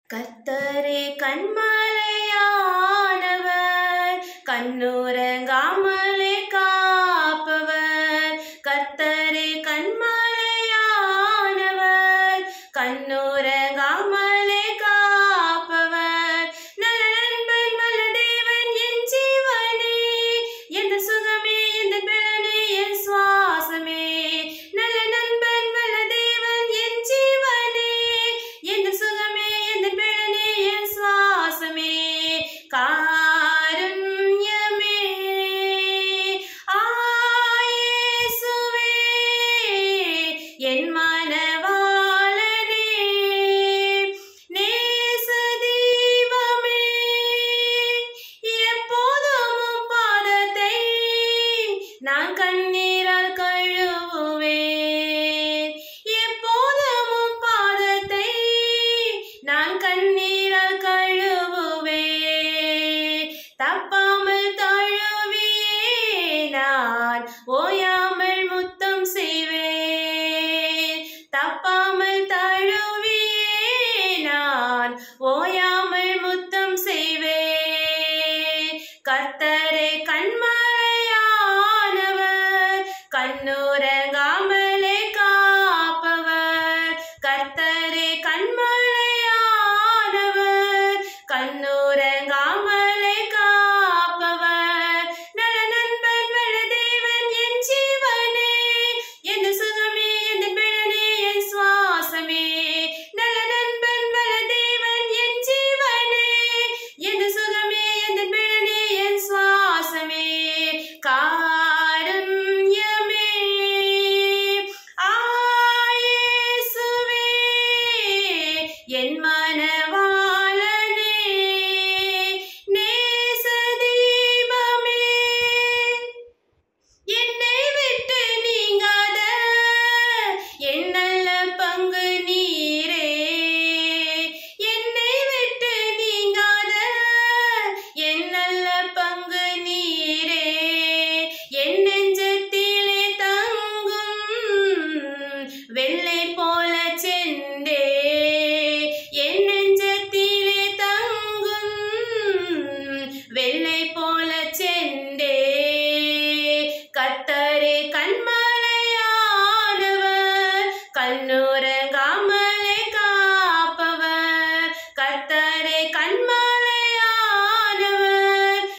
கர்த்தரே கண்மலையானவர் கண்ணுறங்காமலே காப்பவர் கர்த்தரே கண்மலையானவர் கண்ணுறங்காமலே காப்பவர் நல்ல நண்பன் வல்ல தேவன் என் ஜீவனே எந்த சுகமே எந்த பலனே என் சுவாசமே நல்ல நண்பன் வல்ல தேவன் என் ஜீவனே எந்த சுகமே எந்த பலனே என் சுவாசமே காருண்யமே ஆயேசுவே என் மனவாளனே நேச தீபமே எப்போதும் உம் பாதத்தை நான் கண்ணீரால் கழுவுவேன் எப்போதும் உம் பாதத்தை நான் கண்ணீரால் கழுவுவேன் தப்பாமல் தழுவியே நான் ஓயாமல் முத்தம் செய்வேன் தப்பாமல் தழுவியே நான் ஓயா